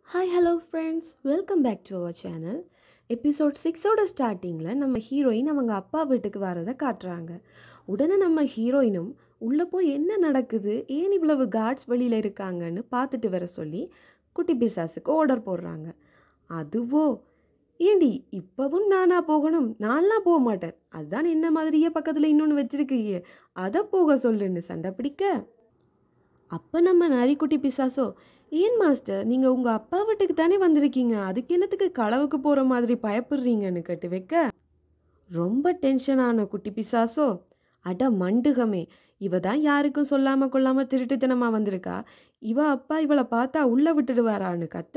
hi hello friends welcome back to our channel episode சிக்ஸோட ஸ்டார்டிங்கில் நம்ம ஹீரோயின் அவங்க அப்பா வீட்டுக்கு வரதை காட்டுறாங்க உடனே நம்ம ஹீரோயினும் உள்ளே போய் என்ன நடக்குது ஏன் இவ்வளவு கார்ட்ஸ் வெளியில் இருக்காங்கன்னு பார்த்துட்டு வர சொல்லி குட்டி பிசாஸுக்கு ஆர்டர் போடுறாங்க அதுவோ ஏண்டி இப்போவும் நானா போகணும் நான்லாம் போக மாட்டேன் அதுதான் என்ன மாதிரியே பக்கத்தில் இன்னொன்று வச்சிருக்கீங்க அதை போக சொல்லுன்னு சண்டை பிடிக்க அப்போ நம்ம நரிக்குட்டி பிசாசோ ஏன் மாஸ்டர் நீங்கள் உங்கள் அப்பா வீட்டுக்கு தானே வந்திருக்கீங்க அதுக்கு என்னத்துக்கு களவுக்கு போகிற மாதிரி பயப்படுறீங்கன்னு கேட்டு வைக்க ரொம்ப டென்ஷனான குட்டி பிசாசோ அட மண்டுகமே இவ தான் யாருக்கும் சொல்லாமல் கொள்ளாமல் திருட்டுத்தனமாக வந்திருக்கா இவ அப்பா இவளை பார்த்தா உள்ளே விட்டுடுவாரான்னு கத்த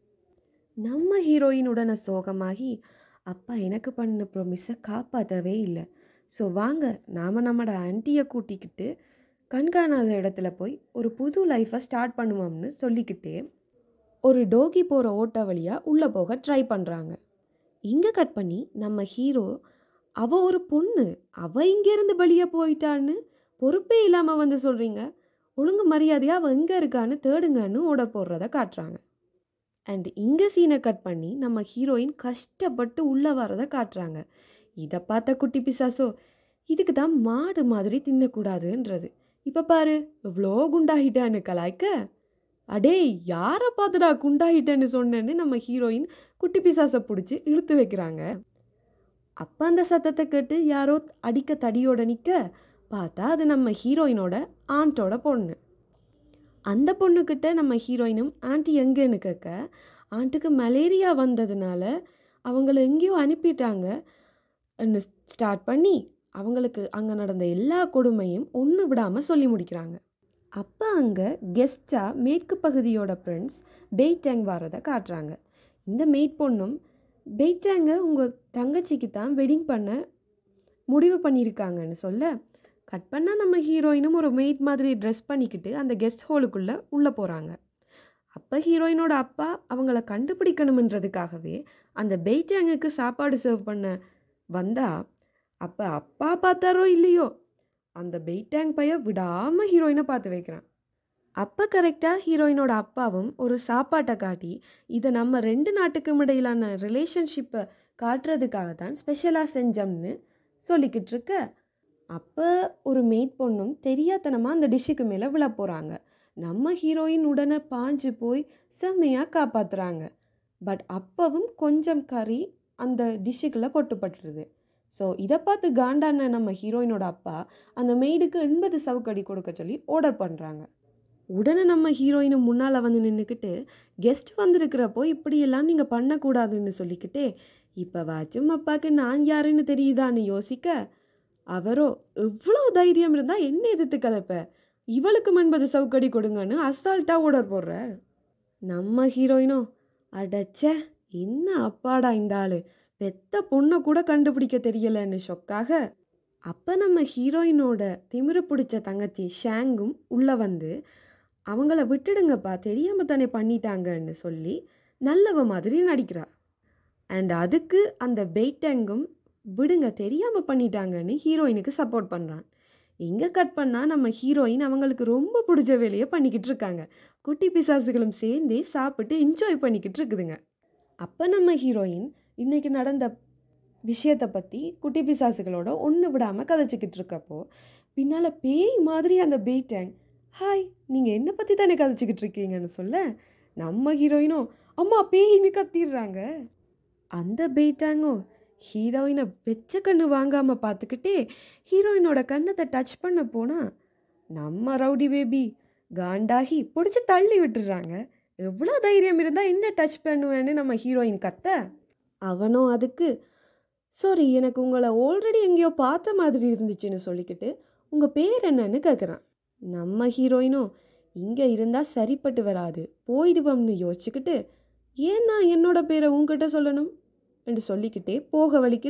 நம்ம ஹீரோயின் உடனே சோகமாகி அப்பா எனக்கு பண்ண ப்ரொமிஸை காப்பாற்றவே இல்லை ஸோ வாங்க நாம் நம்மளோட ஆன்ட்டியை கூட்டிக்கிட்டு கண்காணாத இடத்துல போய் ஒரு புது லைஃப்பை ஸ்டார்ட் பண்ணுவோம்னு சொல்லிக்கிட்டே ஒரு டோகி போகிற ஓட்ட வழியாக உள்ளே போக ட்ரை பண்ணுறாங்க இங்கே கட் பண்ணி நம்ம ஹீரோ அவ ஒரு பொண்ணு அவ இங்கேருந்து வெளியே போயிட்டான்னு பொறுப்பே இல்லாமல் வந்து சொல்கிறீங்க ஒழுங்கு மரியாதையாக அவள் எங்கே இருக்கான்னு தேடுங்கன்னு ஓட போடுறத காட்டுறாங்க அண்ட் இங்கே சீனை கட் பண்ணி நம்ம ஹீரோயின் கஷ்டப்பட்டு உள்ளே வரதை காட்டுறாங்க இதை பார்த்த குட்டி பிசாசோ இதுக்கு தான் மாடு மாதிரி தின்னக்கூடாதுன்றது இப்போ பாரு எவ்வளோ குண்டாகிட்டான்னு கலாய்க்க அடே யாரை பார்த்துடா குண்டாகிட்டேன்னு சொன்னேன்னு நம்ம ஹீரோயின் குட்டி பிசாசை பிடிச்சி இழுத்து வைக்கிறாங்க அப்போ அந்த சத்தத்தை கேட்டு யாரோ அடிக்க தடியோட நிற்க பார்த்தா அது நம்ம ஹீரோயினோட ஆண்ட்டோட பொண்ணு அந்த பொண்ணுக்கிட்ட நம்ம ஹீரோயினும் ஆண்டி எங்கேன்னு கேட்க ஆண்ட்டுக்கு மலேரியா வந்ததுனால அவங்கள எங்கேயோ அனுப்பிட்டாங்க ஸ்டார்ட் பண்ணி அவங்களுக்கு அங்கே நடந்த எல்லா கொடுமையும் ஒன்று விடாமல் சொல்லி முடிக்கிறாங்க அப்போ அங்கே கெஸ்ட்டாக மேற்கு பகுதியோட ஃப்ரெண்ட்ஸ் பெய்டேங் வரதை காட்டுறாங்க இந்த மெய்ட் பொண்ணும் பெய்டேங்கை உங்கள் தங்கச்சிக்கு தான் வெட்டிங் பண்ண முடிவு பண்ணியிருக்காங்கன்னு சொல்ல கட் பண்ணால் நம்ம ஹீரோயினும் ஒரு மெய்ட் மாதிரி ட்ரெஸ் பண்ணிக்கிட்டு அந்த கெஸ்ட் ஹோலுக்குள்ளே உள்ளே போகிறாங்க அப்போ ஹீரோயினோட அப்பா அவங்கள கண்டுபிடிக்கணுமன்றதுக்காகவே அந்த பெய்டேங்குக்கு சாப்பாடு சர்வ் பண்ண வந்தா அப்போ அப்பா பார்த்தாரோ இல்லையோ அந்த பெய்டேங் பைய விடாமல் ஹீரோயினை பார்த்து வைக்கிறான் அப்போ கரெக்டாக ஹீரோயினோட அப்பாவும் ஒரு சாப்பாட்டை காட்டி இதை நம்ம ரெண்டு நாட்டுக்கும் இடையிலான ரிலேஷன்ஷிப்பை காட்டுறதுக்காக தான் ஸ்பெஷலாக செஞ்சோம்னு சொல்லிக்கிட்டு இருக்க அப்போ ஒரு மெய்ட் பொண்ணும் தெரியாதனமாக அந்த டிஷ்ஷுக்கு மேலே விழ போகிறாங்க நம்ம ஹீரோயின் உடனே பாஞ்சு போய் செம்மையாக காப்பாற்றுறாங்க பட் அப்பவும் கொஞ்சம் கறி அந்த டிஷ்ஷுக்குள்ளே கொட்டுப்பட்டுருது ஸோ இதை பார்த்து காண்டான நம்ம ஹீரோயினோட அப்பா அந்த மெய்டுக்கு எண்பது சவுக்கடி கொடுக்க சொல்லி ஆர்டர் பண்ணுறாங்க உடனே நம்ம ஹீரோயினும் முன்னால் வந்து நின்றுக்கிட்டு கெஸ்ட் வந்திருக்கிறப்போ இப்படியெல்லாம் நீங்கள் பண்ணக்கூடாதுன்னு சொல்லிக்கிட்டே இப்போ வாச்சும் அப்பாவுக்கு நான் யாருன்னு தெரியுதான்னு யோசிக்க அவரோ எவ்வளோ தைரியம் இருந்தால் என்ன எதிர்த்து கதைப்ப இவளுக்கு எண்பது சவுக்கடி கொடுங்கன்னு அசால்ட்டாக ஆர்டர் போடுறார் நம்ம ஹீரோயினோ அடச்ச என்ன அப்பாடா இந்த ஆள் பெத்த பொண்ணை கூட கண்டுபிடிக்க தெரியலன்னு ஷொக்காக அப்போ நம்ம ஹீரோயினோட திமிரு பிடிச்ச தங்கச்சி ஷாங்கும் உள்ளே வந்து அவங்கள விட்டுடுங்கப்பா தெரியாமல் தானே பண்ணிட்டாங்கன்னு சொல்லி நல்லவ மாதிரி நடிக்கிறா அண்ட் அதுக்கு அந்த பெய்டேங்கும் விடுங்க தெரியாமல் பண்ணிட்டாங்கன்னு ஹீரோயினுக்கு சப்போர்ட் பண்ணுறான் இங்கே கட் பண்ணால் நம்ம ஹீரோயின் அவங்களுக்கு ரொம்ப பிடிச்ச வேலையை பண்ணிக்கிட்டு இருக்காங்க குட்டி பிசாசுகளும் சேர்ந்தே சாப்பிட்டு என்ஜாய் பண்ணிக்கிட்டு இருக்குதுங்க அப்போ நம்ம ஹீரோயின் இன்றைக்கி நடந்த விஷயத்தை பற்றி குட்டி பிசாசுகளோட ஒன்று விடாமல் கதைச்சிக்கிட்டு இருக்கப்போ பின்னால் பேய் மாதிரி அந்த பேய் டேங் ஹாய் நீங்கள் என்னை பற்றி தானே கதைச்சிக்கிட்டு இருக்கீங்கன்னு சொல்ல நம்ம ஹீரோயினோ அம்மா பேயின்னு கத்திடுறாங்க அந்த பேய் டேங்கோ ஹீரோயினை வெச்ச கண்ணு வாங்காமல் பார்த்துக்கிட்டே ஹீரோயினோட கண்ணத்தை டச் பண்ண போனால் நம்ம ரவுடி பேபி காண்டாகி பிடிச்சி தள்ளி விட்டுடுறாங்க எவ்வளோ தைரியம் இருந்தால் என்ன டச் பண்ணுவேன்னு நம்ம ஹீரோயின் கத்த அவனும் அதுக்கு சாரி எனக்கு உங்களை ஆல்ரெடி எங்கேயோ பார்த்த மாதிரி இருந்துச்சுன்னு சொல்லிக்கிட்டு உங்கள் பேர் என்னன்னு கேட்குறான் நம்ம ஹீரோயினும் இங்கே இருந்தால் சரிப்பட்டு வராது போயிடுவோம்னு யோசிச்சுக்கிட்டு ஏன் நான் என்னோட பேரை உங்ககிட்ட சொல்லணும் என்று சொல்லிக்கிட்டே போக வலிக்கிட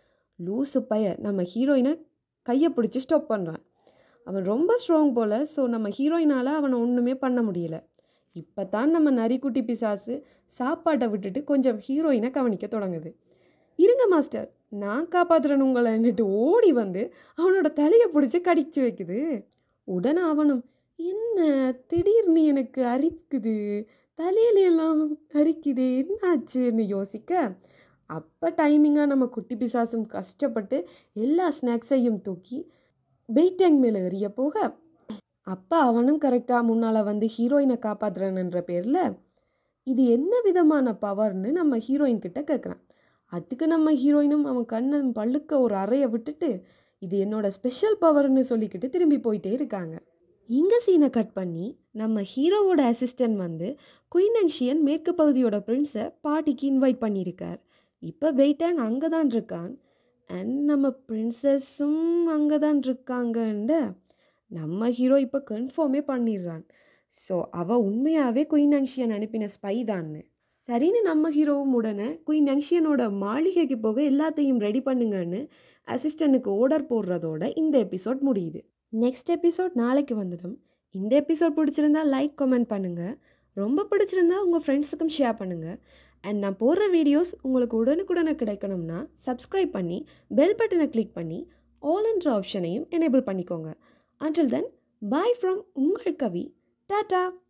லூசு பைய நம்ம ஹீரோயினை கையை பிடிச்சி ஸ்டாப் பண்ணுறான் அவன் ரொம்ப ஸ்ட்ராங் போல் ஸோ நம்ம ஹீரோயினால் அவனை ஒன்றுமே பண்ண முடியல இப்போ தான் நம்ம நரிக்குட்டி பிசாசு சாப்பாட்டை விட்டுட்டு கொஞ்சம் ஹீரோயினை கவனிக்க தொடங்குது இருங்க மாஸ்டர் நான் காப்பாற்றுறேன் உங்களைன்னுட்டு ஓடி வந்து அவனோட தலையை பிடிச்சி கடிச்சு வைக்குது உடனே அவனும் என்ன திடீர்னு எனக்கு அரிக்குது தலையில எல்லாம் அரிக்குதே என்னாச்சுன்னு யோசிக்க அப்போ டைமிங்காக நம்ம குட்டி பிசாசும் கஷ்டப்பட்டு எல்லா ஸ்நாக்ஸையும் தூக்கி வெயிட் டேங்க் மேலே எறிய போக அப்பா அவனும் கரெக்டாக முன்னால் வந்து ஹீரோயினை காப்பாற்றுறேன்ற பேரில் இது என்ன விதமான பவர்னு நம்ம ஹீரோயின் கிட்ட கேட்குறான் அதுக்கு நம்ம ஹீரோயினும் அவன் கண்ணை பழுக்க ஒரு அறையை விட்டுட்டு இது என்னோட ஸ்பெஷல் பவர்னு சொல்லிக்கிட்டு திரும்பி போயிட்டே இருக்காங்க இங்கே சீனை கட் பண்ணி நம்ம ஹீரோவோட அசிஸ்டன்ட் வந்து குயின் அண்ட் ஷியன் மேற்கு பகுதியோட பிரின்ஸை பார்ட்டிக்கு இன்வைட் பண்ணியிருக்கார் இப்போ வெயிட்டாங் அங்கே தான் இருக்கான் அண்ட் நம்ம பிரின்சஸும் அங்கே தான் இருக்காங்கன்ற நம்ம ஹீரோ இப்போ கன்ஃபார்மே பண்ணிடுறான் ஸோ அவள் உண்மையாகவே குயின் அங்ஷியன் அனுப்பின ஸ்பை தான்னு சரின்னு நம்ம ஹீரோவும் உடனே குயின் அங்ஷியனோட மாளிகைக்கு போக எல்லாத்தையும் ரெடி பண்ணுங்கன்னு அசிஸ்டண்ட்டுக்கு ஆர்டர் போடுறதோட இந்த எபிசோட் முடியுது நெக்ஸ்ட் எபிசோட் நாளைக்கு வந்துடும் இந்த எபிசோட் பிடிச்சிருந்தா லைக் கமெண்ட் பண்ணுங்கள் ரொம்ப பிடிச்சிருந்தா உங்கள் ஃப்ரெண்ட்ஸுக்கும் ஷேர் பண்ணுங்கள் அண்ட் நான் போடுற வீடியோஸ் உங்களுக்கு உடனுக்குடனே கிடைக்கணும்னா சப்ஸ்கிரைப் பண்ணி பெல் பட்டனை கிளிக் பண்ணி ஆல் என்ற ஆப்ஷனையும் எனேபிள் பண்ணிக்கோங்க அண்டில் தென் பாய் ஃப்ரம் உங்கள் கவி டாட்டா